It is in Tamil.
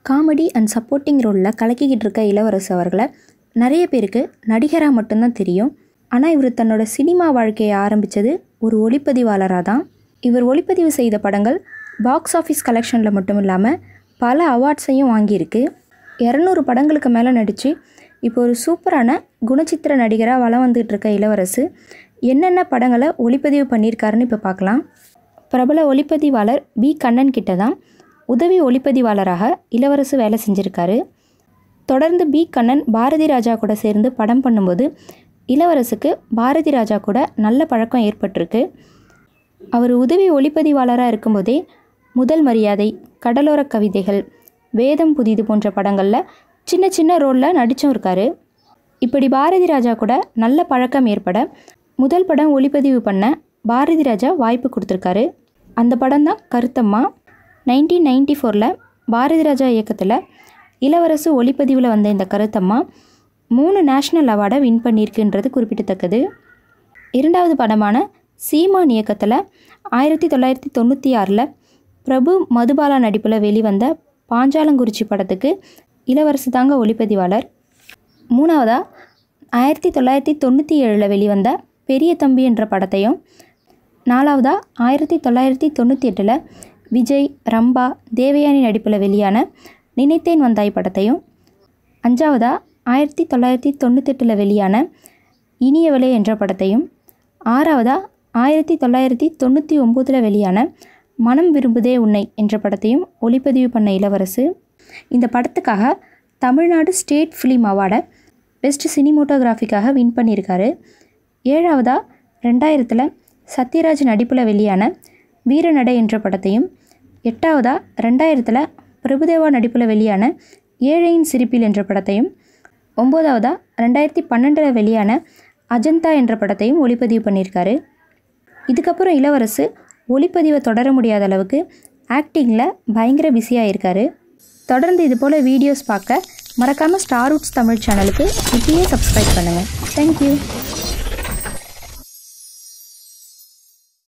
காமெடி அண்ட் சப்போர்ட்டிங் ரோலில் கலக்கிக்கிட்டு இருக்க இளவரசு அவர்களை நிறைய பேருக்கு நடிகராக மட்டும்தான் தெரியும் ஆனால் இவர் தன்னோட சினிமா வாழ்க்கையை ஆரம்பித்தது ஒரு ஒளிப்பதிவாளராக தான் இவர் ஒளிப்பதிவு செய்த படங்கள் பாக்ஸ் ஆஃபீஸ் கலெக்ஷனில் மட்டும் இல்லாமல் பல அவார்ட்ஸையும் வாங்கியிருக்கு இரநூறு படங்களுக்கு மேலே நடித்து இப்போ ஒரு சூப்பரான குணச்சித்திர நடிகராக வலம் வந்துட்டு இருக்க இளவரசு என்னென்ன படங்களை ஒளிப்பதிவு பண்ணியிருக்காருன்னு இப்போ பார்க்கலாம் பிரபல ஒளிப்பதிவாளர் பி கண்ணன் கிட்ட தான் உதவி ஒளிப்பதிவாளராக இளவரசு வேலை செஞ்சுருக்காரு தொடர்ந்து பி கண்ணன் பாரதி ராஜா கூட சேர்ந்து படம் பண்ணும்போது இளவரசுக்கு பாரதி ராஜா கூட நல்ல பழக்கம் ஏற்பட்டிருக்கு அவர் உதவி ஒளிப்பதிவாளராக இருக்கும்போதே முதல் மரியாதை கடலோர கவிதைகள் வேதம் புதிது போன்ற படங்களில் சின்ன சின்ன ரோலில் நடிச்சும் இருக்காரு இப்படி பாரதி ராஜா கூட நல்ல பழக்கம் ஏற்பட முதல் படம் ஒளிப்பதிவு பண்ண பாரதி ராஜா வாய்ப்பு கொடுத்துருக்காரு அந்த படம் தான் கருத்தம்மா நைன்டீன் நைன்டி ஃபோரில் பாரதி ராஜா இயக்கத்தில் இளவரசு ஒளிப்பதிவில் வந்த இந்த கருத்தம்மா மூணு நேஷ்னல் அவார்டை வின் பண்ணியிருக்குன்றது குறிப்பிடத்தக்கது இரண்டாவது படமான சீமான் இயக்கத்தில் ஆயிரத்தி தொள்ளாயிரத்தி தொண்ணூற்றி ஆறில் பிரபு மதுபாலா நடிப்பில் வெளிவந்த பாஞ்சாலங்குறிச்சி படத்துக்கு இளவரசு தாங்க ஒளிப்பதிவாளர் மூணாவதாக ஆயிரத்தி தொள்ளாயிரத்தி தொண்ணூற்றி ஏழில் வெளிவந்த பெரிய தம்பி என்ற படத்தையும் நாலாவதாக ஆயிரத்தி தொள்ளாயிரத்தி தொண்ணூற்றி எட்டில் விஜய் ரம்பா தேவயானி நடிப்பில் வெளியான நினைத்தேன் வந்தாய் படத்தையும் அஞ்சாவதாக ஆயிரத்தி தொள்ளாயிரத்தி தொண்ணூத்தெட்டில் வெளியான இனியவளே என்ற படத்தையும் ஆறாவதாக ஆயிரத்தி தொள்ளாயிரத்தி தொண்ணூற்றி ஒம்போதில் வெளியான மனம் விரும்புதே உன்னை என்ற படத்தையும் ஒளிப்பதிவு பண்ண இளவரசு இந்த படத்துக்காக தமிழ்நாடு ஸ்டேட் ஃபிலிம் அவார்டை பெஸ்ட் சினிமோட்டோகிராஃபிக்காக வின் பண்ணியிருக்காரு ஏழாவதாக ரெண்டாயிரத்தில் சத்யராஜ் நடிப்பில் வெளியான வீரநடை என்ற படத்தையும் எட்டாவதாக ரெண்டாயிரத்தில் பிரபுதேவா நடிப்பில் வெளியான ஏழையின் சிரிப்பில் என்ற படத்தையும் ஒம்போதாவதாக ரெண்டாயிரத்தி பன்னெண்டில் வெளியான அஜந்தா என்ற படத்தையும் ஒளிப்பதிவு பண்ணியிருக்காரு இதுக்கப்புறம் இளவரசு ஒளிப்பதிவை தொடர முடியாத அளவுக்கு ஆக்டிங்கில் பயங்கர பிஸியாக இருக்காரு தொடர்ந்து இது போல் வீடியோஸ் பார்க்க மறக்காமல் ஸ்டார் ரூட்ஸ் தமிழ் சேனலுக்கு இப்பயே சப்ஸ்கிரைப் பண்ணுங்கள் தேங்க்யூ